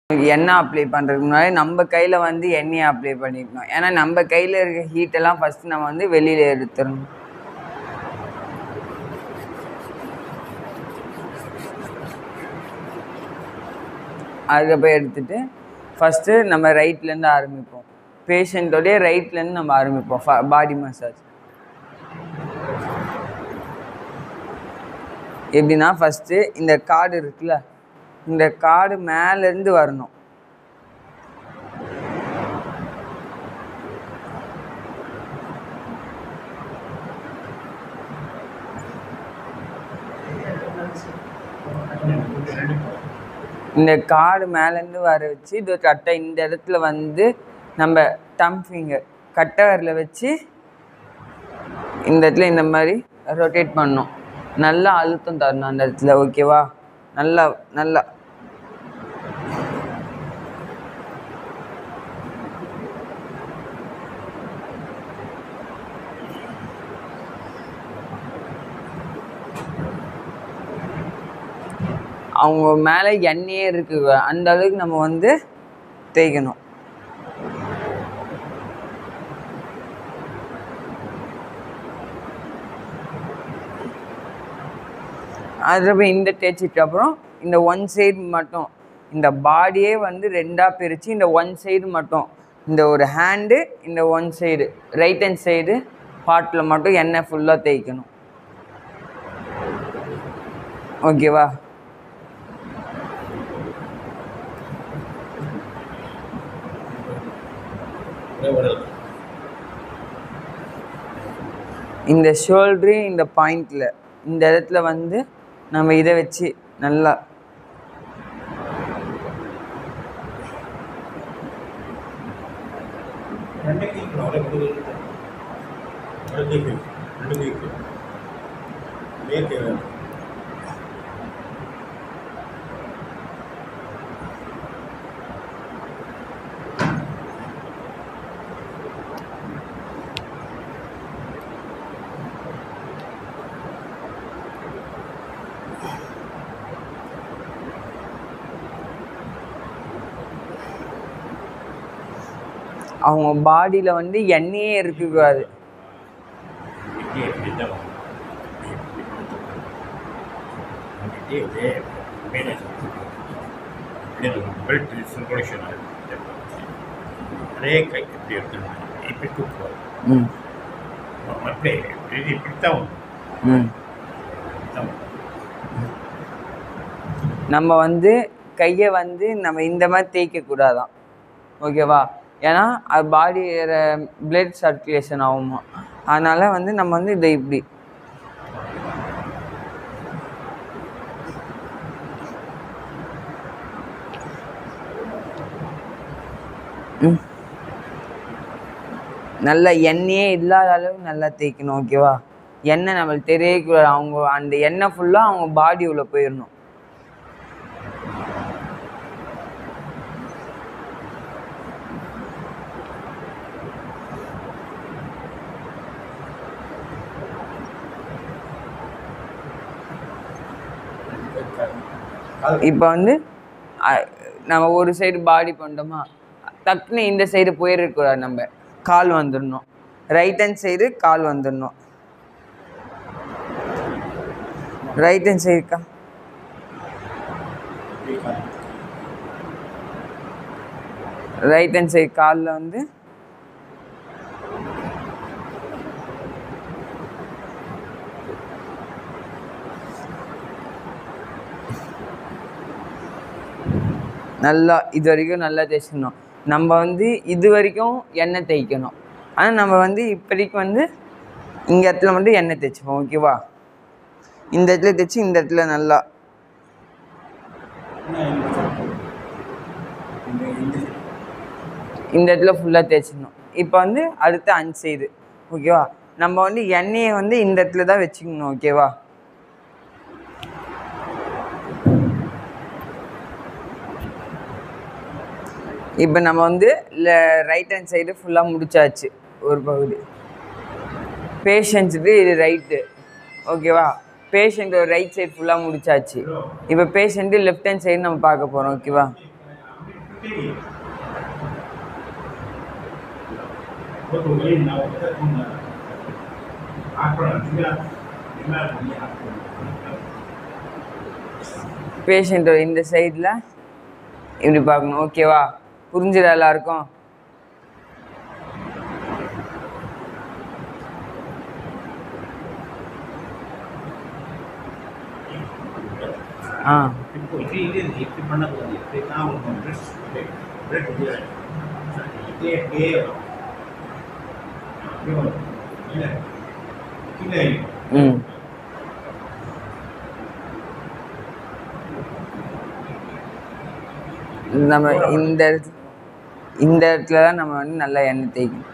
எண்ணெய் அப்ளை பண்ணுறதுக்கு முன்னாடி நம்ம கையில் வந்து எண்ணெயை அப்ளை பண்ணிக்கணும் ஏன்னா நம்ம கையில் இருக்க ஹீட்டெல்லாம் ஃபஸ்ட்டு நம்ம வந்து வெளியில் எடுத்துடணும் அதுக்கப்புறம் எடுத்துட்டு ஃபஸ்ட்டு நம்ம ரைட்லேருந்து ஆரம்பிப்போம் பேஷண்ட்டோடைய ரைட்லேருந்து நம்ம ஆரம்பிப்போம் பாடி மசாஜ் எப்படின்னா ஃபஸ்ட்டு இந்த கார்டு இருக்குல்ல இந்த கார்டு மேலேருந்து வரணும் இந்த கார்டு மேலேருந்து வர வச்சு இது கரெக்டாக இந்த இடத்துல வந்து நம்ம டம் ஃபிங்கர் கட்டை விரல வச்சு இந்த இடத்துல இந்த மாதிரி ரொட்டேட் பண்ணணும் நல்லா அழுத்தம் தரணும் அந்த இடத்துல ஓகேவா நல்லா நல்லா அவங்க மேலே எண்ணெயே இருக்கு அந்த அளவுக்கு நம்ம வந்து தேய்க்கணும் அதுக்கப்புறம் இந்த தேய்ச்சிட்டு அப்புறம் இந்த ஒன் சைடு மட்டும் இந்த பாடியே வந்து ரெண்டாக பிரித்து இந்த ஒன் சைடு மட்டும் இந்த ஒரு ஹேண்டு இந்த one side right hand side பார்ட்டில் மட்டும் எண்ணெய் ஃபுல்லாக தேய்க்கணும் ஓகேவா இந்த ஷோல்ட்ரு இந்த பாயிண்டில் இந்த இடத்துல வந்து நம்ம இதை வச்சு நல்லா ரெண்டு கேக்கு அவரை கொடுக்குறது ரெண்டு கேக்கு ரெண்டு கேக்கு மேற்கு அவங்க பாடியில் வந்து எண்ணெயே இருக்கக்கூடாது இப்படி இப்படி தான் இப்படி இதே மேலே இப்படி பெல்ட் சிங்குலேஷன் அதே கை இப்படி எடுத்துருந்தேன் இப்படி தூக்குவார் ம் அப்படியே இப்படி இப்படித்தான் வரும் ம் இப்படித்தான் வரும் நம்ம வந்து கையை வந்து நம்ம இந்த மாதிரி தேய்க்கக்கூடாதான் ஓகேவா ஏன்னா அது பாடி பிளட் சர்க்குலேஷன் ஆகுமா அதனால் வந்து நம்ம வந்து இதை இப்படி ம் நல்லா எண்ணெயே இல்லாத அளவுக்கு நல்லா தேய்க்கணும் ஓகேவா எண்ணெய் நம்மளுக்கு தெரியவே கூடாது அவங்க அந்த எண்ணெய் ஃபுல்லாக அவங்க பாடி உள்ள போயிடணும் இப்போ வந்து அ- நம்ம ஒரு சைடு பாடி பண்ணிட்டோமா டக்குன்னு இந்த சைடு போயிடக்கூடாது நம்ம கால் வந்துடணும் ரைட் ஹேண்ட் சைடு கால் வந்துடணும் ரைட் ஹேண்ட் சைடு கா ரைட் ஹேண்ட் சைடு காலில் வந்து நல்லா இது வரைக்கும் நல்லா தேய்ச்சிடணும் நம்ம வந்து இது வரைக்கும் எண்ணெய் தேய்க்கணும் ஆனால் நம்ம வந்து இப்போதைக்கு வந்து இந்த இடத்துல மட்டும் எண்ணெய் தேய்ச்சிப்போம் ஓகேவா இந்த இடத்துல தேய்ச்சி இந்த இடத்துல நல்லா இந்த இடத்துல ஃபுல்லாக தேய்ச்சிடணும் இப்போ வந்து அடுத்து அஞ்சு சைடு ஓகேவா நம்ம வந்து எண்ணெயை வந்து இந்த இடத்துல தான் வச்சுக்கணும் ஓகேவா இப்போ நம்ம வந்து ரைட் ஹேண்ட் சைடு ஃபுல்லாக முடிச்சாச்சு ஒரு பகுதி பேஷண்ட்ஸுக்கு இது ரைட்டு ஓகேவா பேஷண்ட்டோட ரைட் சைடு ஃபுல்லாக முடிச்சாச்சு இப்போ பேஷண்ட்டு லெஃப்ட் ஹேண்ட் சைடு நம்ம பார்க்க போகிறோம் ஓகேவா தெரியும் ஒரு வழி நான் வந்து ஆக்கணும் என்ன பண்ணி ஆக்கணும் பேஷண்ட்டோட இந்த சைடில் இப்படி பார்க்கணும் ஓகேவா புரிஞ்சுதா எல்லாருக்கும் ஆ இப்போ இது இது இப்படி பண்ணக்கூடாது இப்படி தான் உங்களுக்கு ட்ரெஸ் பிரெட் இதே அப்படியே வரும். அப்படியே வரும். இல்லை கீழே ம் நம்ம இந்த இடத்து- இந்த இடத்துல தான் நம்ம வந்து நல்லா எண்ணெய் தேய்க்கணும்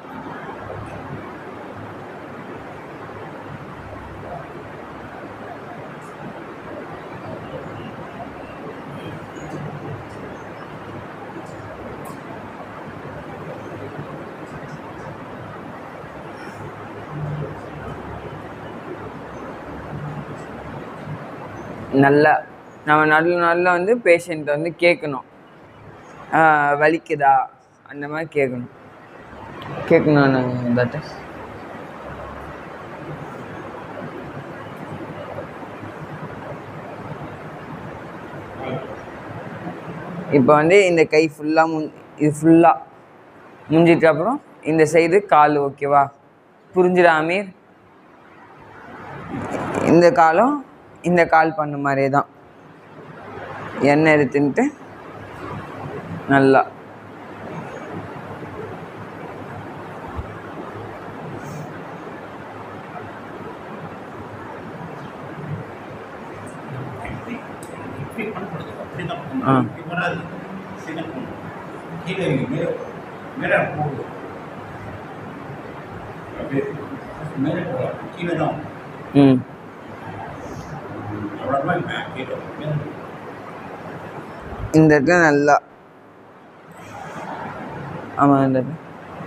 நல்லா நம்ம நல்ல நல்லா வந்து பேஷண்ட் வந்து கேட்கணும் ஆஹ் வலிக்குதா அந்த மாதிரி கேட்கணும் கேட்கணும் டாக்டர் இப்போ வந்து இந்த கை ஃபுல்லாக முன் இது ஃபுல்லாக முடிஞ்சிட்டு அப்புறம் இந்த சைடு கால் ஓகேவா புரிஞ்சுதா அமீர் இந்த காலும் இந்த கால் பண்ண மாதிரியே தான் எண்ணெய் எடுத்துன்ட்டு நல்லா இப்படி இப்படி பண்ணக்கூடாது அப்படி தான் ஆ. பண்ணணும். இப்படி வராது சின்ன கீழே இருக்கு மேலே மேலே போகுது அப்படியே மேலே போகலாம் கீழே தான் ம் அவ்வளோதான் மே கீழே மேலே இந்த இடத்துல நல்லா ஆமாம் இந்த இடத்துல.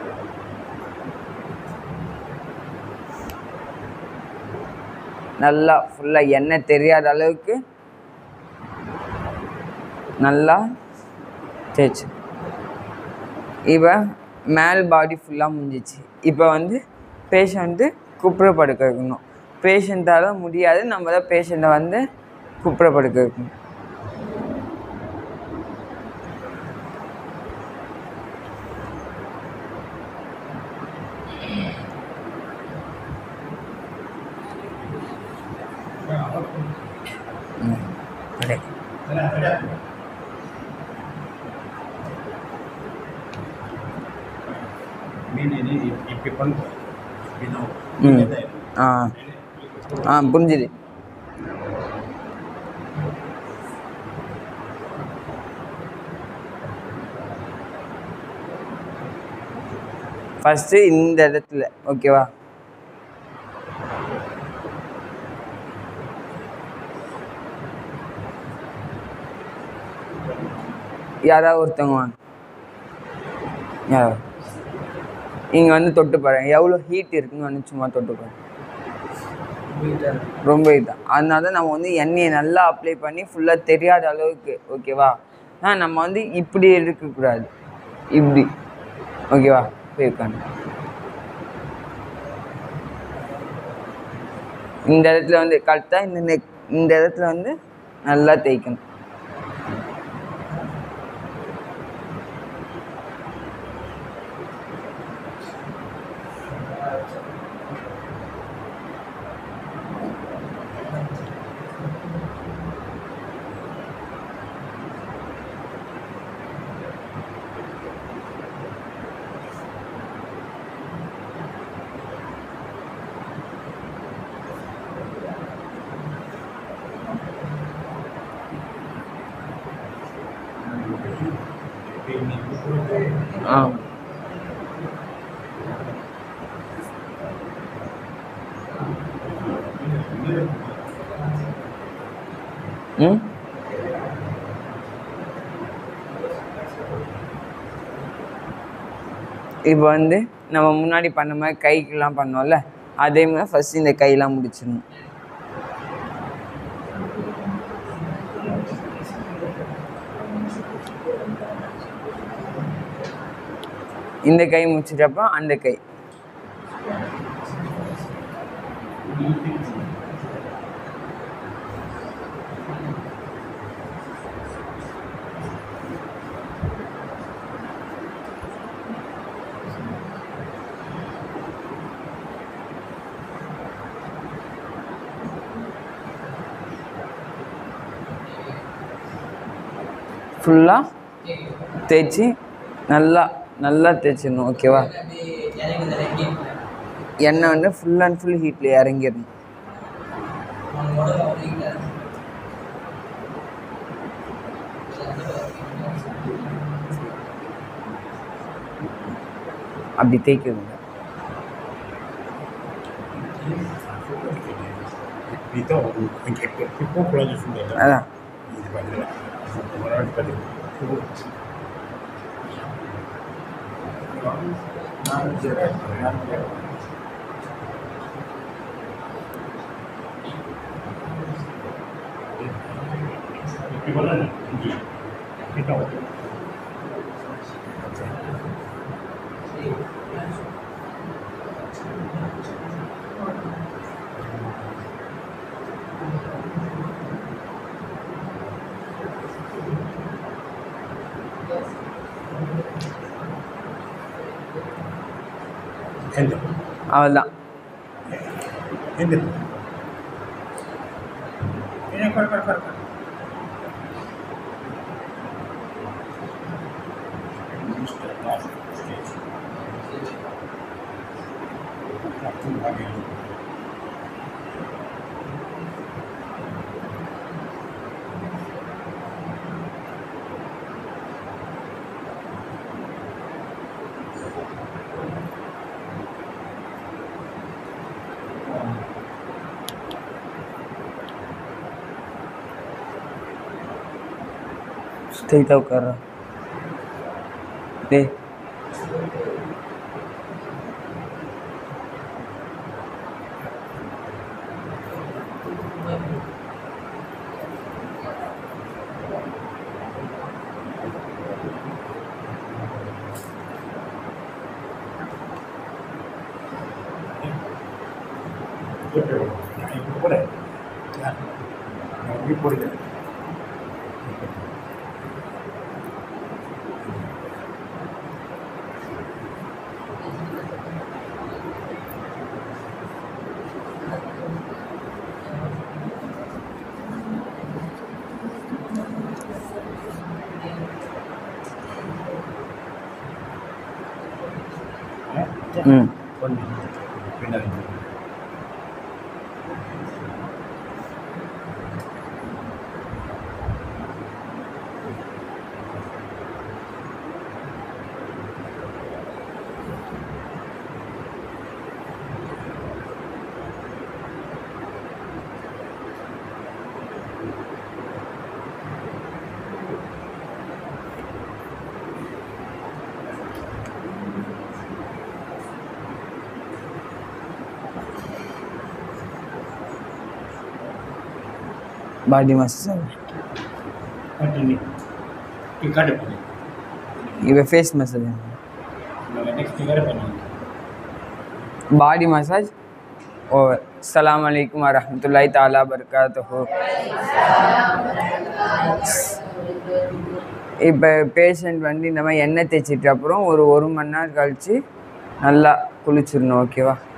நல்லா ஃபுல்லாக எண்ணெய் தெரியாத அளவுக்கு நல்லா தேய்ச்சி இப்போ மேல் பாடி ஃபுல்லாக முடிஞ்சிச்சு இப்போ வந்து பேஷண்ட்டு குப்புற படுக்க வைக்கணும் பேஷண்ட்டால் முடியாது நம்ம தான் பேஷண்ட்டை வந்து குப்புற படுக்க வைக்கணும் ம் அப்படியே மீன் இது இப்படி பண்ணுவோம் இப்படிதான் ம். இதை ஆ ஆ புரிஞ்சுது ஃபஸ்ட்டு இந்த இடத்துல ஓகேவா யாராவது ஒருத்தவங்க வாங்க யாராவது இங்கே வந்து தொட்டு பாருங்க எவ்வளோ ஹீட் இருக்குன்னு வந்து சும்மா தொட்டு பாருங்க ரொம்ப இதான் அதனால தான் நம்ம வந்து எண்ணெயை நல்லா அப்ளை பண்ணி ஃபுல்லாக தெரியாத அளவுக்கு ஓகேவா ஆ நம்ம வந்து இப்படி இருக்கக்கூடாது இப்படி ஓகேவா போய் உட்காந்து இந்த இடத்துல வந்து கரெக்டாக இந்த நெக் இந்த இடத்துல வந்து நல்லா தேய்க்கணும் ஆ ம் இப்போ வந்து நம்ம முன்னாடி பண்ண மாதிரி கைக்கெல்லாம் பண்ணோம்ல அதே மாதிரி ஃபஸ்ட் இந்த கையெல்லாம் முடிச்சிடணும் இந்த கை முடிச்சிட்டு அப்புறம் அந்த கை ஃபுல்லாக தேய்ச்சி நல்லா நல்லா தேய்ச்சிடணும் ஓகேவா எண்ணெய் வந்து ஃபுல் அண்ட் ஃபுல் ஹீட்டில் இறங்கிடணும் அப்படி தேய்க்கணுங்க Então, que pouco lá de fundo, né? அதான் Ele vai lá. Agora ele vai lá. Então, Enter. அவ்வளோதான் Enter. Ini kor kor kor. ஸ்ட்ரைட்டாக உட்கார்றா டேய் Ini boleh. Ya. Ini boleh. ம் Pindah. Body massage Ada ni. Tiga ada pun. இப்போ face massage Next tiga ada pun. Body massage over அஸ்ஸலாமு அலைக்கும் வரஹ்மத்துல்லாஹி தாலா பரகாத்துஹு இப்போ பேஷண்ட் வந்து இந்த மாதிரி எண்ணெய் தேய்ச்சிட்டு அப்புறம் ஒரு ஒரு மணி நேரம் கழித்து நல்லா குளிச்சிடணும் ஓகேவா